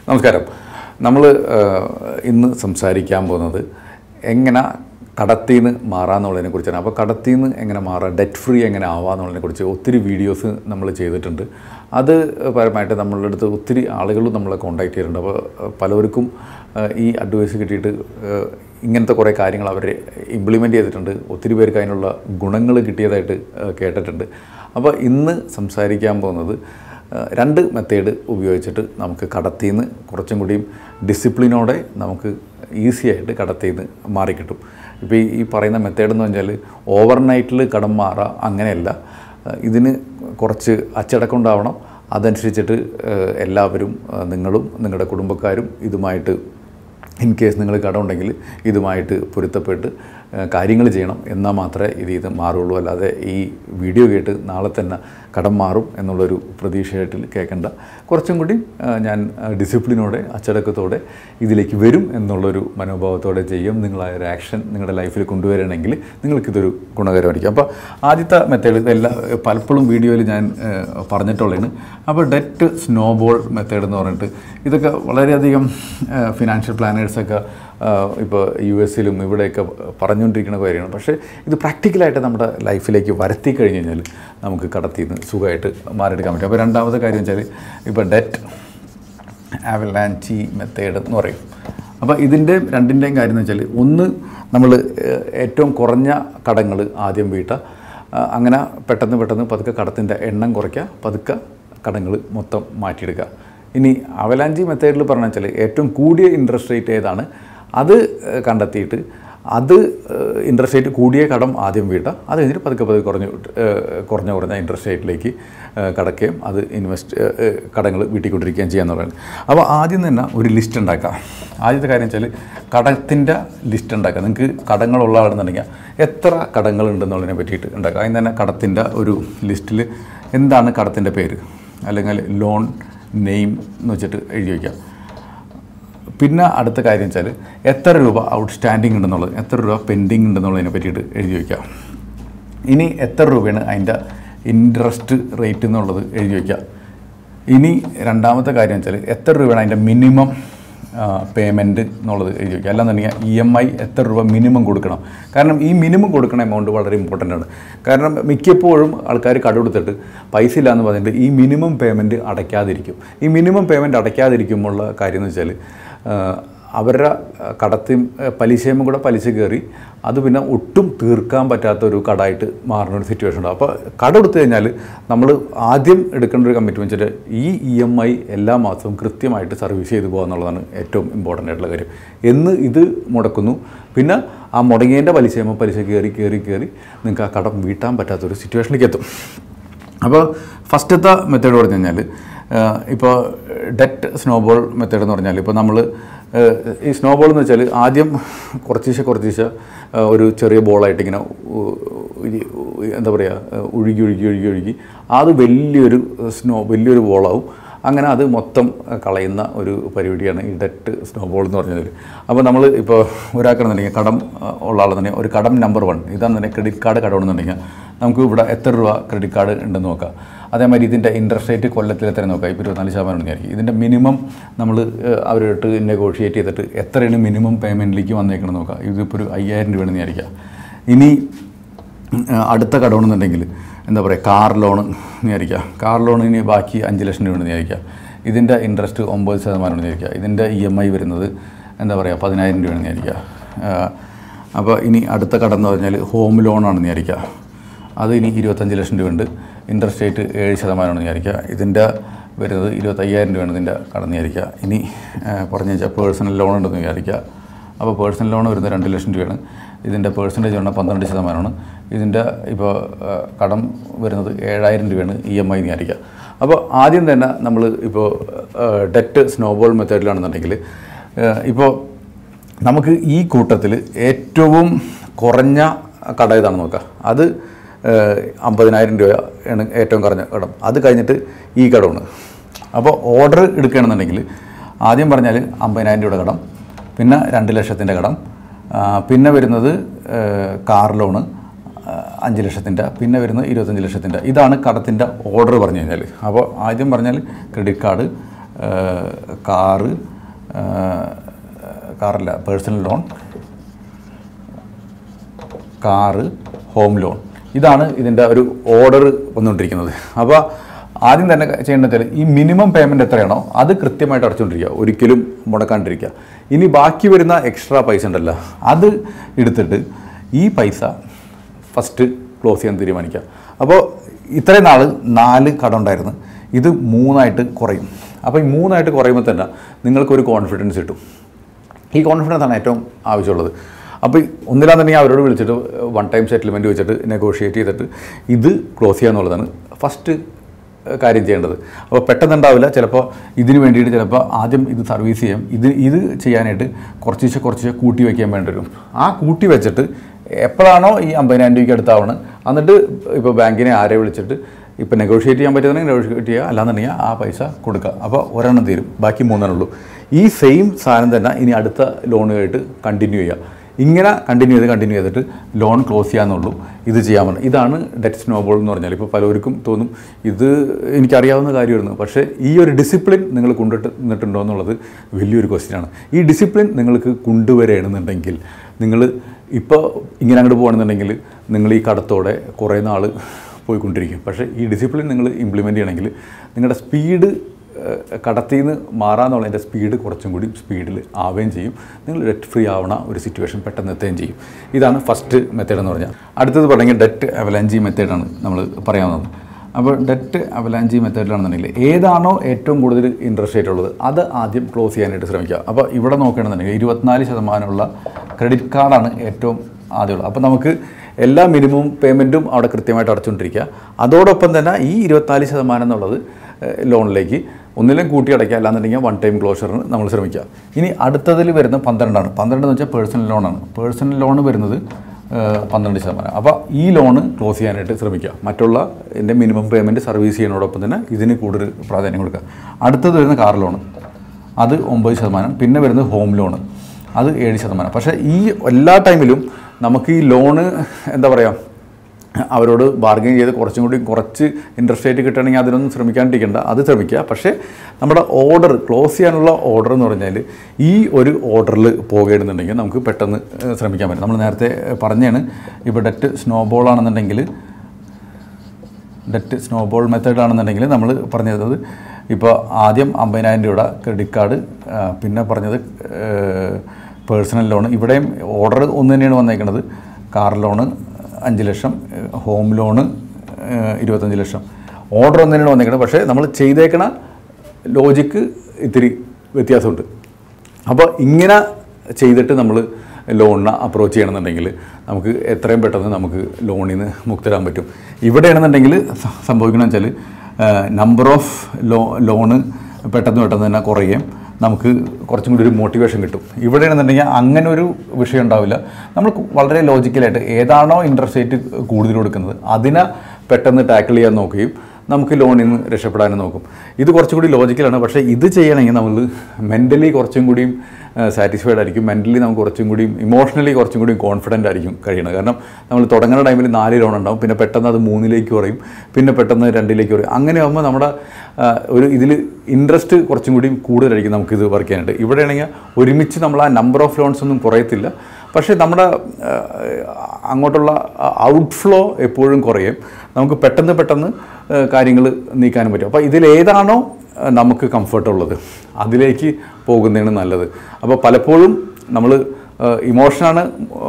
നമസ്കാരം നമ്മൾ ഇന്ന് സംസാരിക്കാൻ പോകുന്നത് എങ്ങനെ കടത്തിൽ നിന്ന് മാറാമെന്നുള്ളതിനെ കുറിച്ചാണ് അപ്പോൾ കടത്തിൽ നിന്ന് എങ്ങനെ മാറാം ഡെറ്റ് ഫ്രീ എങ്ങനെ ആവാമെന്നുള്ളതിനെ കുറിച്ച് ഒത്തിരി വീഡിയോസ് നമ്മൾ ചെയ്തിട്ടുണ്ട് അത് പരമായിട്ട് നമ്മളുടെ അടുത്ത് ഒത്തിരി ആളുകൾ നമ്മളെ കോൺടാക്ട് ചെയ്തിട്ടുണ്ട് അപ്പോൾ പലർക്കും ഏഹ്, ഈ അഡ്വൈസ് കിട്ടിയിട്ട് ഏഹ്, ഇങ്ങനത്തെ കുറേ കാര്യങ്ങൾ അവർ ഇംപ്ലിമെൻ്റ് ചെയ്തിട്ടുണ്ട് ഒത്തിരി പേർക്ക് അതിനുള്ള ഗുണങ്ങൾ കിട്ടിയതായിട്ട് ഏഹ്, കേട്ടിട്ടുണ്ട് അപ്പോൾ ഇന്ന് സംസാരിക്കാൻ പോകുന്നത് ഏഹ്, രണ്ട് മെത്തേഡ് ഉപയോഗിച്ചിട്ട് നമുക്ക് കടത്തിൽ നിന്ന് കുറച്ചും കൂടിയും ഡിസിപ്ലിനോടെ നമുക്ക് ഈസി ആയിട്ട് കടത്തിൽ നിന്ന് മാറിക്കിട്ടും ഇപ്പോൾ ഈ ഈ പറയുന്ന മെത്തേഡ് എന്ന് പറഞ്ഞാൽ ഓവർനൈറ്റിൽ കടം മാറാം അങ്ങനെയല്ല ഏഹ്, ഇതിന് കുറച്ച് അച്ചടക്കം ഉണ്ടാവണം അതനുസരിച്ചിട്ട് ഏഹ്, എല്ലാവരും ഏഹ്, നിങ്ങളും നിങ്ങളുടെ കുടുംബക്കാരും ഇതുമായിട്ട് ഇൻ കേസ് നിങ്ങൾ കടമുണ്ടെങ്കിൽ ഇതുമായിട്ട് പൊരുത്തപ്പെട്ട് കാര്യങ്ങൾ ചെയ്യണം എന്നാൽ മാത്രമേ ഇത് ഇത് മാറുള്ളൂ അല്ലാതെ ഈ വീഡിയോ കേട്ട് നാളെ തന്നെ കടം മാറും എന്നുള്ളൊരു പ്രതീക്ഷയായിട്ട് കേൾക്കേണ്ട കുറച്ചും കൂടി ആ, ഞാൻ ആ, ഡിസിപ്ലിനോടെ അച്ചടക്കത്തോടെ ഇതിലേക്ക് വരും എന്നുള്ളൊരു മനോഭാവത്തോടെ ചെയ്യും നിങ്ങളായ ഒരു ആക്ഷൻ നിങ്ങളുടെ ലൈഫിൽ കൊണ്ടുവരികയാണെങ്കിൽ നിങ്ങൾക്കിതൊരു ഗുണകരമായിരിക്കും അപ്പോൾ ആദ്യത്തെ മെത്തേഡ് ഇതെല്ലാം പലപ്പോഴും വീഡിയോയിൽ ഞാൻ ആ, പറഞ്ഞിട്ടുള്ളതാണ് അപ്പോൾ ഡെറ്റ് സ്നോബോൾ മെത്തേഡ് എന്ന് പറഞ്ഞിട്ട് ഇതൊക്കെ വളരെയധികം ഫിനാൻഷ്യൽ പ്ലാനേഴ്സൊക്കെ ഇപ്പോൾ യു എസിലും ഇവിടെയൊക്കെ പറഞ്ഞുകൊണ്ടിരിക്കുന്ന കാര്യമാണ് പക്ഷേ ഇത് പ്രാക്ടിക്കലായിട്ട് നമ്മുടെ ലൈഫിലേക്ക് വരുത്തി കഴിഞ്ഞ് കഴിഞ്ഞാൽ നമുക്ക് കടത്തിൽ നിന്ന് സുഖമായിട്ട് മാറിയെടുക്കാൻ പറ്റും അപ്പോൾ രണ്ടാമത്തെ കാര്യം വെച്ചാൽ ഇപ്പോൾ ഡെറ്റ് ആവലാൻചി മെത്തേഡ് എന്ന് പറയും അപ്പോൾ ഇതിൻ്റെ രണ്ടിൻ്റെയും കാര്യം എന്ന് വെച്ചാൽ ഒന്ന് നമ്മൾ ഏഹ്, ഏറ്റവും കുറഞ്ഞ കടങ്ങൾ ആദ്യം വീട്ടുക ആ, അങ്ങനെ പെട്ടെന്ന് പെട്ടെന്ന് പതുക്കെ കടത്തിൻ്റെ എണ്ണം കുറയ്ക്കുക പതുക്കെ കടങ്ങൾ മൊത്തം മാറ്റിയെടുക്കുക ഇനി അവലാഞ്ചി മെത്തേഡിൽ പറഞ്ഞു വെച്ചാൽ ഏറ്റവും കൂടിയ ഇൻട്രസ്റ്റ് റേറ്റ് ഏതാണ് അത് ഏഹ്, കണ്ടെത്തിയിട്ട് അത് ഇൻട്രസ്റ്റ് റേറ്റ് കൂടിയ കടം ആദ്യം വീട്ടുക അത് കഴിഞ്ഞിട്ട് പതുക്കെ പതുക്കെ കുറഞ്ഞ് വിട്ട്, ഏഹ്, കുറഞ്ഞ കുറഞ്ഞ ഇൻട്രസ്റ്റ് റേറ്റിലേക്ക് ഏഹ്, കടക്കുകയും അത് ഇൻവെസ്റ്റ് കടങ്ങൾ വീട്ടിക്കൊണ്ടിരിക്കുകയും ചെയ്യാന്നുള്ളതാണ് അപ്പോൾ ആദ്യം തന്നെ ഒരു ലിസ്റ്റ് ഉണ്ടാക്കുക ആദ്യത്തെ കാര്യം വെച്ചാൽ കടത്തിൻ്റെ ലിസ്റ്റ് ഉണ്ടാക്കുക നിങ്ങൾക്ക് കടങ്ങളുള്ള ആളെന്നുണ്ടെങ്കിൽ എത്ര കടങ്ങളുണ്ടെന്നുള്ളതിനെ പറ്റിയിട്ട് ഉണ്ടാക്കുക അതിന് തന്നെ കടത്തിൻ്റെ ഒരു ലിസ്റ്റിൽ എന്താണ് കടത്തിൻ്റെ പേര് അല്ലെങ്കിൽ ലോൺ നെയിം എന്ന് വെച്ചിട്ട് എഴുതി വയ്ക്കുക പിന്നെ അടുത്ത കാര്യം വെച്ചാൽ എത്ര രൂപ ഔട്ട്സ്റ്റാൻഡിങ് ഉണ്ടെന്നുള്ളത് എത്ര രൂപ പെൻഡിങ് ഉണ്ടെന്നുള്ളതിനെ പറ്റിയിട്ട് എഴുതി വയ്ക്കുക ഇനി എത്ര രൂപയാണ് അതിൻ്റെ ഇൻട്രസ്റ്റ് റേറ്റ് എന്നുള്ളത് എഴുതി വയ്ക്കുക ഇനി രണ്ടാമത്തെ കാര്യം വെച്ചാൽ എത്ര രൂപയാണ് അതിൻ്റെ മിനിമം പേയ്മെൻറ്റ് എന്നുള്ളത് എഴുതി വയ്ക്കുക അല്ലാന്നുണ്ടെങ്കിൽ ഇ എം ഐ എത്ര രൂപ മിനിമം കൊടുക്കണം കാരണം ഈ മിനിമം കൊടുക്കുന്ന എമൗണ്ട് വളരെ ഇമ്പോർട്ടൻ്റ് ആണ് കാരണം മിക്കപ്പോഴും ആൾക്കാർ കടമെടുത്തിട്ട് പൈസ ഇല്ലാന്ന് പറഞ്ഞിട്ട് ഈ മിനിമം പേയ്മെൻറ്റ് അടയ്ക്കാതിരിക്കും ഈ മിനിമം പേയ്മെൻറ്റ് അടയ്ക്കാതിരിക്കുമ്പോഴുള്ള കാര്യം എന്ന് വെച്ചാൽ അവരുടെ കടത്തും പലിശയും കൂടെ പലിശ കയറി അത് പിന്നെ ഒട്ടും തീർക്കാൻ പറ്റാത്ത ഒരു കടമായിട്ട് മാറുന്ന ഒരു സിറ്റുവേഷൻ ഉണ്ടാവും അപ്പോൾ കട എടുത്തു കഴിഞ്ഞാൽ നമ്മൾ ആദ്യം എടുക്കേണ്ട ഒരു കമ്മിറ്റ്മെൻറ്റ് വെച്ചിട്ട് ഈ ഇ എം ഐ എല്ലാ മാസവും കൃത്യമായിട്ട് സർവീസ് ചെയ്തു പോകുക എന്നുള്ളതാണ് ഏറ്റവും ഇമ്പോർട്ടൻ്റ് ആയിട്ടുള്ള കാര്യം എന്ന് ഇത് മുടക്കുന്നു പിന്നെ ആ മുടങ്ങിയതിൻ്റെ പലിശയുമ്പോൾ പലിശ കയറി കയറി കയറി നിങ്ങൾക്ക് ആ കടം വീട്ടാൻ പറ്റാത്തൊരു സിറ്റുവേഷനിലേക്ക് എത്തും അപ്പോൾ ഫസ്റ്റത്തെ മെത്തേഡ് പറഞ്ഞു കഴിഞ്ഞാൽ ഇപ്പോൾ ഡെറ്റ് സ്നോബോൾ മെത്തേഡ് എന്ന് പറഞ്ഞാൽ ഇപ്പോൾ നമ്മൾ ഈ സ്നോബോൾ എന്ന് വെച്ചാൽ ആദ്യം കുറച്ചീശ കുറച്ചീശ ഏഹ്, ഒരു ചെറിയ ബോളായിട്ട് ഇങ്ങനെ ഉ- ഉ- ഉ- എന്താ പറയുക ഒഴുകി ഒഴുകി ഒഴുകി ഒഴുകി അത് വലിയൊരു സ്നോ വലിയൊരു ബോളാവും അങ്ങനെ അത് മൊത്തം കളയുന്ന ഒരു പരിപാടിയാണ് ഈ ഡെറ്റ് സ്നോബോൾ എന്ന് പറഞ്ഞതിൽ അപ്പോൾ നമ്മൾ ഇപ്പോൾ ഒരാൾക്കാണെന്നുണ്ടെങ്കിൽ കടം അഹ്, ഉള്ള ആളെന്നുണ്ടെങ്കിൽ ഒരു കടം നമ്പർ വൺ ഇതാണെന്നുണ്ടെങ്കിൽ ക്രെഡിറ്റ് കാർഡ് കടമെന്നുണ്ടെങ്കിൽ നമുക്ക് ഇവിടെ എത്ര രൂപ ക്രെഡിറ്റ് കാർഡ് ഉണ്ടെന്ന് നോക്കാം അതേമാതിരി ഇതിൻ്റെ ഇൻട്രസ്റ്റ് റേറ്റ് കൊല്ലത്തിൽ എത്ര നോക്കാം ഇപ്പോൾ ഇരുപത്തിനാല് ശതമാനം ഉണ്ടെങ്കിൽ ഇതിൻ്റെ മിനിമം നമ്മൾ അവരോട്ട് നെഗോഷിയേറ്റ് ചെയ്തിട്ട് എത്രയാണ് മിനിമം പേയ്മെൻറ്റിലേക്ക് വന്നേക്കണം നോക്കാം ഇതിപ്പോൾ ഒരു അയ്യായിരം രൂപയാണെന്ന് വിചാരിക്കുക ഇനി ഉം, അടുത്ത കടമെന്നുണ്ടെങ്കിൽ എന്താ പറയുക കാർ ലോൺ വിചാരിക്കുക കാർ ലോണിന് ബാക്കി അഞ്ച് ലക്ഷം രൂപയാണെന്ന് വിചാരിക്കുക ഇതിൻ്റെ ഇൻട്രസ്റ്റ് ഒമ്പത് ശതമാനമാണെന്ന് വിചാരിക്കുക ഇതിൻ്റെ ഇ എം ഐ വരുന്നത് എന്താ പറയുക പതിനായിരം രൂപയാണെന്ന് വിചാരിക്കുക അപ്പോൾ ഇനി അടുത്ത കടം എന്ന് പറഞ്ഞാൽ ഹോം ലോണാണെന്ന് വിചാരിക്കുക അത് ഇനി ഇരുപത്തഞ്ച് ലക്ഷം രൂപയുണ്ട് ഇൻട്രസ്റ്റ് റേറ്റ് ഏഴ് ശതമാനമാണെന്ന് വിചാരിക്കുക ഇതിൻ്റെ വരുന്നത് ഇരുപത്തയ്യായിരം രൂപയാണ് ഇതിൻ്റെ കടന്ന് വിചാരിക്കുക ഇനി ആ, പറഞ്ഞു വെച്ചാൽ പേഴ്സണൽ ലോൺ ഉണ്ടെന്ന് വിചാരിക്കുക അപ്പോൾ പേഴ്സണൽ ലോൺ വരുന്നത് രണ്ട് ലക്ഷം രൂപയാണ് ഇതിൻ്റെ പേഴ്സൻറ്റേജ് പറഞ്ഞാൽ പന്ത്രണ്ട് ശതമാനമാണ് ഇതിൻ്റെ ഇപ്പോൾ ആ, കടം വരുന്നത് ഏഴായിരം രൂപയാണ് ഇ എം ഐ വിചാരിക്കുക അപ്പോൾ ആദ്യം തന്നെ നമ്മൾ ഇപ്പോൾ ഡെറ്റ് സ്നോബോൾ മെത്തേഡിലാണെന്നുണ്ടെങ്കിൽ ഇപ്പോൾ നമുക്ക് ഈ കൂട്ടത്തിൽ ഏറ്റവും കുറഞ്ഞ കട ഏതാണെന്ന് നോക്കാം അത് ഏഹ്, അമ്പതിനായിരം രൂപ ആണ് ഏറ്റവും കുറഞ്ഞ കടം അത് കഴിഞ്ഞിട്ട് ഈ കടമാണ് അപ്പോൾ ഓർഡർ എടുക്കുകയാണെന്നുണ്ടെങ്കിൽ ആദ്യം പറഞ്ഞാൽ അമ്പതിനായിരം രൂപയുടെ കടം പിന്നെ രണ്ട് ലക്ഷത്തിൻ്റെ കടം ആ, പിന്നെ വരുന്നത് ഏഹ്, കാർ ലോണ് ആ, അഞ്ച് ലക്ഷത്തിൻ്റെ പിന്നെ വരുന്നത് ഇരുപത്തഞ്ച് ലക്ഷത്തിൻ്റെ ഇതാണ് കടത്തിൻ്റെ ഓർഡർ പറഞ്ഞു കഴിഞ്ഞാൽ അപ്പോൾ ആദ്യം പറഞ്ഞാൽ ക്രെഡിറ്റ് കാർഡ് കാറ് കാറല്ല personal loan car home loan ഇതാണ് ഇതിൻ്റെ ഒരു ഓർഡർ വന്നുകൊണ്ടിരിക്കുന്നത് അപ്പോൾ ആദ്യം തന്നെ ചെയ്യേണ്ടത് വെച്ചാൽ ഈ മിനിമം പേയ്മെൻറ്റ് എത്രയാണോ അത് കൃത്യമായിട്ട് അടച്ചുകൊണ്ടിരിക്കുക ഒരിക്കലും മുടക്കാണ്ടിരിക്കുക ഇനി ബാക്കി വരുന്ന എക്സ്ട്രാ പൈസ ഉണ്ടല്ലോ അത് എടുത്തിട്ട് ഈ പൈസ ഫസ്റ്റ് ക്ലോസ് ചെയ്യാൻ തീരുമാനിക്കുക അപ്പോൾ ഇത്രയും നാൾ നാല് കട ഉണ്ടായിരുന്നു ഇത് മൂന്നായിട്ട് കുറയും അപ്പോൾ ഈ മൂന്നായിട്ട് കുറയുമ്പോൾ തന്നെ നിങ്ങൾക്കൊരു കോൺഫിഡൻസ് കിട്ടും ഈ കോൺഫിഡൻസ് ആണ് ഏറ്റവും ആവശ്യമുള്ളത് അപ്പോൾ ഒന്നിലാന്നുണ്ടെങ്കിൽ അവരോട് വിളിച്ചിട്ട് വൺ ടൈം സെറ്റിൽമെൻറ്റ് വെച്ചിട്ട് നെഗോഷിയേറ്റ് ചെയ്തിട്ട് ഇത് ക്ലോസ് ചെയ്യുക എന്നുള്ളതാണ് ഫസ്റ്റ് കാര്യം ചെയ്യേണ്ടത് അപ്പോൾ പെട്ടെന്നുണ്ടാവില്ല ചിലപ്പോൾ ഇതിന് വേണ്ടിയിട്ട് ചിലപ്പോൾ ആദ്യം ഇത് സർവീസ് ചെയ്യാം ഇത് ഇത് ചെയ്യാനായിട്ട് കുറച്ച് കുറച്ച് കൂട്ടി വയ്ക്കാൻ വേണ്ടി വരും ആ കൂട്ടി വെച്ചിട്ട് എപ്പോഴാണോ ഈ അമ്പതിനായിരം രൂപയ്ക്ക് അടുത്താവണം എന്നിട്ട് ഇപ്പോൾ ബാങ്കിനെ ആരെ വിളിച്ചിട്ട് ഇപ്പോൾ നെഗോഷിയേറ്റ് ചെയ്യാൻ പറ്റുന്നുണ്ടെങ്കിൽ നെഗോഷിയേറ്റ് ചെയ്യുക അല്ലാന്നുണ്ടെങ്കിൽ ആ പൈസ കൊടുക്കുക അപ്പോൾ ഒരെണ്ണം തീരും ബാക്കി മൂന്നെണ്ണേ ഉള്ളൂ ഈ സെയിം സാധനം തന്നെ ഇനി അടുത്ത ലോണുമായിട്ട് കണ്ടിന്യൂ ചെയ്യുക ഇങ്ങനെ കണ്ടിന്യൂ ചെയ്ത് കണ്ടിന്യൂ ചെയ്തിട്ട് ലോൺ ക്ലോസ് ചെയ്യാന്നുള്ളൂ ഇത് ചെയ്യാൻ പറ്റും ഇതാണ് ഡെറ്റ് സ്നോബോൾ എന്ന് പറഞ്ഞാൽ ഇപ്പോൾ പലർക്കും തോന്നും ഇത് എനിക്കറിയാവുന്ന കാര്യമായിരുന്നു പക്ഷേ ഈ ഒരു ഡിസിപ്ലിൻ നിങ്ങൾ കൊണ്ടിട്ട് നിന്നിട്ടുണ്ടോ എന്നുള്ളത് വലിയൊരു ക്വസ്റ്റ്യനാണ് ഈ ഡിസിപ്ലിൻ നിങ്ങൾക്ക് കൊണ്ടുവരണമെന്നുണ്ടെങ്കിൽ നിങ്ങൾ ഇപ്പോൾ ഇങ്ങനെ അങ്ങോട്ട് പോകണമെന്നുണ്ടെങ്കിൽ നിങ്ങൾ ഈ കടത്തോടെ കുറേ നാൾ പോയിക്കൊണ്ടിരിക്കും പക്ഷേ ഈ ഡിസിപ്ലിൻ നിങ്ങൾ ഇംപ്ലിമെൻറ്റ് ചെയ്യണമെങ്കിൽ നിങ്ങളുടെ സ്പീഡ് കടത്തിൽ നിന്ന് മാറാന്നുള്ളതിൻ്റെ സ്പീഡ് കുറച്ചും കൂടി സ്പീഡിൽ ആവുകയും ചെയ്യും നിങ്ങൾ ഡെറ്റ് ഫ്രീ ആവണ ഒരു സിറ്റുവേഷൻ പെട്ടെന്ന് എത്തുകയും ചെയ്യും ഇതാണ് ഫസ്റ്റ് മെത്തേഡ് എന്ന് പറഞ്ഞാൽ അടുത്തത് പറഞ്ഞാൽ ഡെറ്റ് അവലാഞ്ചി മെത്തേഡാണ് നമ്മൾ പറയാവുന്നത് അപ്പോൾ ഡെറ്റ് അവലാഞ്ചി മെത്തേഡിലാണെന്നുണ്ടെങ്കിൽ ഏതാണോ ഏറ്റവും കൂടുതൽ ഇൻട്രസ്റ്റ് റേറ്റ് ഉള്ളത് അത് ആദ്യം ക്ലോസ് ചെയ്യാനായിട്ട് ശ്രമിക്കുക അപ്പോൾ ഇവിടെ നോക്കുകയാണെന്നുണ്ടെങ്കിൽ ഇരുപത്തിനാല് ശതമാനമുള്ള ക്രെഡിറ്റ് കാർഡാണ് ഏറ്റവും ആദ്യമുള്ളത് അപ്പോൾ നമുക്ക് എല്ലാ മിനിമം പേയ്മെൻറ്റും അവിടെ കൃത്യമായിട്ട് അടച്ചുകൊണ്ടിരിക്കുക അതോടൊപ്പം തന്നെ ഈ ഇരുപത്തിനാല് ശതമാനം എന്നുള്ളത് ഏഹ്, ലോണിലേക്ക് ഒന്നിലും കൂട്ടി അടയ്ക്കുക അല്ലാന്നുണ്ടെങ്കിൽ വൺ ടൈം ക്ലോഷറിന് നമ്മൾ ശ്രമിക്കുക ഇനി അടുത്തതിൽ വരുന്ന പന്ത്രണ്ടാണ് പന്ത്രണ്ട് എന്ന് വെച്ചാൽ പേഴ്സണൽ ലോണാണ് പേഴ്സണൽ ലോൺ വരുന്നത് ഏഹ്, പന്ത്രണ്ട് ശതമാനം അപ്പോൾ ഈ ലോണ് ക്ലോസ് ചെയ്യാനായിട്ട് ശ്രമിക്കുക മറ്റുള്ള എൻ്റെ മിനിമം പേയ്മെൻറ്റ് സർവീസ് ചെയ്യുന്നതോടൊപ്പം തന്നെ ഇതിന് കൂടുതൽ പ്രാധാന്യം കൊടുക്കുക അടുത്തത് വരുന്ന കാർ ലോണ് അത് ഒമ്പത് ശതമാനം പിന്നെ വരുന്നത് ഹോം ലോണ് അത് ഏഴ് ശതമാനം പക്ഷേ ഈ എല്ലാ ടൈമിലും നമുക്ക് ഈ ലോണ് എന്താ പറയുക അവരോട് ബാർഗെയിൻ ചെയ്ത് കുറച്ചും കൂടി കുറച്ച് ഇൻട്രസ്റ്റ് റേറ്റ് കിട്ടുകയാണെങ്കിൽ അതിനൊന്നും ശ്രമിക്കാണ്ടിരിക്കേണ്ട അത് ശ്രമിക്കുക പക്ഷേ നമ്മുടെ ഓർഡർ ക്ലോസ് ചെയ്യാനുള്ള ഓർഡർ എന്ന് പറഞ്ഞാൽ ഈ ഒരു ഓർഡറിൽ പോകുകയാണെന്നുണ്ടെങ്കിൽ നമുക്ക് പെട്ടെന്ന് ഏഹ്, ശ്രമിക്കാൻ പറ്റും നമ്മൾ നേരത്തെ പറഞ്ഞാണ് ഇപ്പോൾ ഡെറ്റ് സ്നോബോൾ ആണെന്നുണ്ടെങ്കിൽ ഡെറ്റ് സ്നോബോൾ മെത്തേഡ് ആണെന്നുണ്ടെങ്കിൽ നമ്മൾ പറഞ്ഞത് ഇപ്പോൾ ആദ്യം അമ്പതിനായിരം രൂപയുടെ ക്രെഡിറ്റ് കാർഡ് പിന്നെ പറഞ്ഞത് പേഴ്സണൽ ലോൺ ഇവിടെയും ഓർഡർ ഒന്ന് തന്നെയാണ് വന്നേക്കുന്നത് കാർ ലോണ് അഞ്ച് ലക്ഷം ഹോം ലോണ് ഇരുപത്തഞ്ച് ലക്ഷം ഓർഡർ ഒന്ന് തന്നെയാണ് വന്നേക്കുന്നത് പക്ഷേ നമ്മൾ ചെയ്തേക്കണ ലോജിക്ക് ഇത്തിരി വ്യത്യാസമുണ്ട് അപ്പോൾ ഇങ്ങനെ ചെയ്തിട്ട് നമ്മൾ ലോണിനെ അപ്രോച്ച് ചെയ്യണമെന്നുണ്ടെങ്കിൽ നമുക്ക് എത്രയും പെട്ടെന്ന് നമുക്ക് ലോണിൽ നിന്ന് മുക്തരാൻ പറ്റും ഇവിടെയാണെന്നുണ്ടെങ്കിൽ സ- സംഭവിക്കണമെന്ന് വെച്ചാൽ നമ്പർ ഓഫ് ലോ ലോണ് പെട്ടെന്ന് പെട്ടെന്ന് തന്നെ കുറയുകയും നമുക്ക് കുറച്ചും കൂടി ഒരു മോട്ടിവേഷൻ കിട്ടും ഇവിടെയാണെന്നുണ്ടെങ്കിൽ അങ്ങനെ ഒരു വിഷയം ഉണ്ടാവില്ല നമ്മൾ വളരെ ലോജിക്കലായിട്ട് ഏതാണോ ഇൻട്രസ്റ്റ് റേറ്റ് കൂടുതൽ കൊടുക്കുന്നത് അതിനെ പെട്ടെന്ന് ടാക്കിൾ ചെയ്യാൻ നോക്കുകയും നമുക്ക് ലോണിൽ നിന്ന് രക്ഷപ്പെടാനും നോക്കും ഇത് കുറച്ചും കൂടി ലോജിക്കലാണ് പക്ഷേ ഇത് ചെയ്യണമെങ്കിൽ നമ്മൾ മെൻ്റലി കുറച്ചും കൂടിയും സാറ്റിസ്ഫൈഡ് ആയിരിക്കും മെൻ്റലി നമുക്ക് കുറച്ചും കൂടിയും ഇമോഷണലി കുറച്ചും കൂടി കോൺഫിഡൻ്റ് ആയിരിക്കും കഴിയണം കാരണം നമ്മൾ തുടങ്ങുന്ന ടൈമിൽ നാല് ലോൺ ഉണ്ടാവും പിന്നെ പെട്ടെന്ന് അത് മൂന്നിലേക്ക് കുറയും പിന്നെ പെട്ടെന്ന് രണ്ടിലേക്ക് കുറയും അങ്ങനെ ആകുമ്പോൾ നമ്മുടെ ആ, ഒരു ഇതിൽ ഇൻട്രസ്റ്റ് കുറച്ചും കൂടിയും കൂടുതലായിരിക്കും നമുക്കിത് വർക്ക് ചെയ്യാനായിട്ട് ഇവിടെയാണെങ്കിൽ ഒരുമിച്ച് നമ്മൾ ആ നമ്പർ ഓഫ് ലോൺസ് ഒന്നും കുറയത്തില്ല പക്ഷേ നമ്മുടെ ആ, അങ്ങോട്ടുള്ള ഔട്ട്ഫ്ലോ എപ്പോഴും കുറയും നമുക്ക് പെട്ടെന്ന് പെട്ടെന്ന് കാര്യങ്ങൾ നീക്കാനും പറ്റും അപ്പോൾ ഇതിലേതാണോ ആ, നമുക്ക് കംഫർട്ട് ഉള്ളത് അതിലേക്ക് പോകുന്നതാണ് നല്ലത് അപ്പോൾ പലപ്പോഴും നമ്മൾ ഇമോഷനാണ്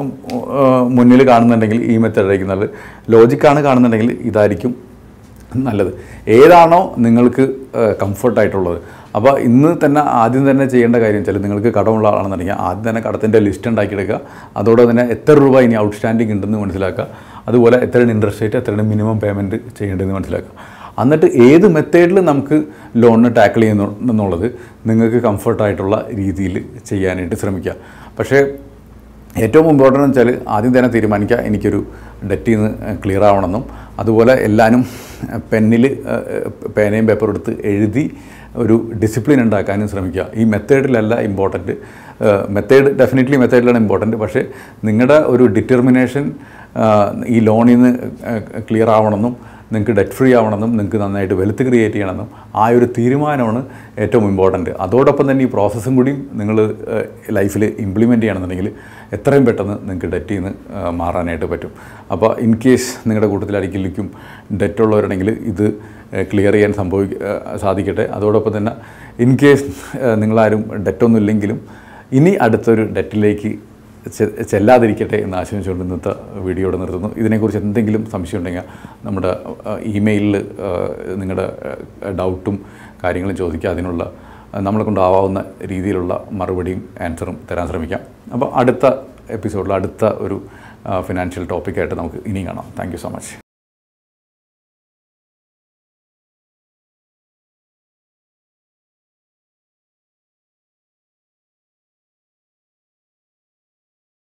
മുന്നിൽ കാണുന്നുണ്ടെങ്കിൽ ഈ മെത്തേഡായിരിക്കും നല്ലത് ലോജിക്കാണ് കാണുന്നുണ്ടെങ്കിൽ ഇതായിരിക്കും നല്ലത് ഏതാണോ നിങ്ങൾക്ക് കംഫർട്ടായിട്ടുള്ളത് അപ്പോൾ ഇന്ന് തന്നെ ആദ്യം തന്നെ ചെയ്യേണ്ട കാര്യം വെച്ചാൽ നിങ്ങൾക്ക് കടമുള്ള ആളാണെന്നുണ്ടെങ്കിൽ ആദ്യം തന്നെ കടത്തിൻ്റെ ലിസ്റ്റ് ഉണ്ടാക്കിയെടുക്കുക അതോടെ തന്നെ എത്ര രൂപ ഇനി ഔട്ട്സ്റ്റാൻഡിങ് ഉണ്ടെന്ന് മനസ്സിലാക്കുക അതുപോലെ എത്രയാണ് ഇൻട്രസ്റ്റ് റേറ്റ് എത്രയാണ് മിനിമം പേയ്മെൻറ്റ് ചെയ്യേണ്ടതെന്ന് മനസ്സിലാക്കുക എന്നിട്ട് ഏത് മെത്തേഡിൽ നമുക്ക് ലോണിന് ടാക്കിൾ ചെയ്യുന്നു എന്നുള്ളത് നിങ്ങൾക്ക് കംഫർട്ടായിട്ടുള്ള രീതിയിൽ ചെയ്യാനായിട്ട് ശ്രമിക്കുക പക്ഷേ ഏറ്റവും ഇമ്പോർട്ടൻ്റ് എന്ന് വെച്ചാൽ ആദ്യം തന്നെ തീരുമാനിക്കുക എനിക്കൊരു ഡെറ്റിൽ നിന്ന് ക്ലിയർ ആവണമെന്നും അതുപോലെ എല്ലാവരും പെന്നിൽ പേനയും പേപ്പറും എടുത്ത് എഴുതി ഒരു ഡിസിപ്ലിൻ ഉണ്ടാക്കാനും ശ്രമിക്കുക ഈ മെത്തേഡിലല്ല ഇമ്പോർട്ടൻറ്റ് മെത്തേഡ് ഡെഫിനറ്റ്ലി മെത്തേഡിലാണ് ഇമ്പോർട്ടൻറ്റ് പക്ഷേ നിങ്ങളുടെ ഒരു ഡിറ്റർമിനേഷൻ ഈ ലോണിൽ നിന്ന് ക്ലിയർ ആവണമെന്നും നിങ്ങൾക്ക് ഡെറ്റ് ഫ്രീ ആവണമെന്നും നിങ്ങൾക്ക് നന്നായിട്ട് വെൽത്ത് ക്രിയേറ്റ് ചെയ്യണമെന്നും ആ ഒരു തീരുമാനമാണ് ഏറ്റവും ഇമ്പോർട്ടൻറ്റ് അതോടൊപ്പം തന്നെ ഈ പ്രോസസ്സും കൂടിയും നിങ്ങൾ ലൈഫിൽ ഇംപ്ലിമെൻറ്റ് ചെയ്യണമെന്നുണ്ടെങ്കിൽ എത്രയും പെട്ടെന്ന് നിങ്ങൾക്ക് ഡെറ്റിൽ നിന്ന് ഏഹ്, മാറാനായിട്ട് പറ്റും അപ്പോൾ ഇൻ കേസ് നിങ്ങളുടെ കൂട്ടത്തിൽ ആരെങ്കിലും ഡെറ്റ് ഉള്ളവരുണ്ടെങ്കിൽ ഇത് ക്ലിയർ ചെയ്യാൻ സംഭവി ഏഹ്, സാധിക്കട്ടെ അതോടൊപ്പം തന്നെ ഇൻ കേസ് നിങ്ങളാരും ഡെറ്റൊന്നും ഇല്ലെങ്കിലും ഇനി അടുത്തൊരു ഡെറ്റിലേക്ക് ചെ- ചെല്ലാതിരിക്കട്ടെ എന്ന് ആശംസിച്ചുകൊണ്ട് ഇന്നത്തെ വീഡിയോയുടെ നിർത്തുന്നു ഇതിനെക്കുറിച്ച് എന്തെങ്കിലും സംശയം ഉണ്ടെങ്കിൽ നമ്മുടെ ഇമെയിലിൽ നിങ്ങളുടെ ഡൗട്ടും കാര്യങ്ങളും ചോദിക്കുക അതിനുള്ള അഹ്, നമ്മളെ കൊണ്ടാവാവുന്ന രീതിയിലുള്ള മറുപടിയും ആൻസറും തരാൻ ശ്രമിക്കാം അപ്പോൾ അടുത്ത എപ്പിസോഡിൽ അടുത്ത ഒരു ഫിനാൻഷ്യൽ ടോപ്പിക്കായിട്ട് നമുക്ക് ഇനിയും കാണാം താങ്ക് യു സോ മച്ച്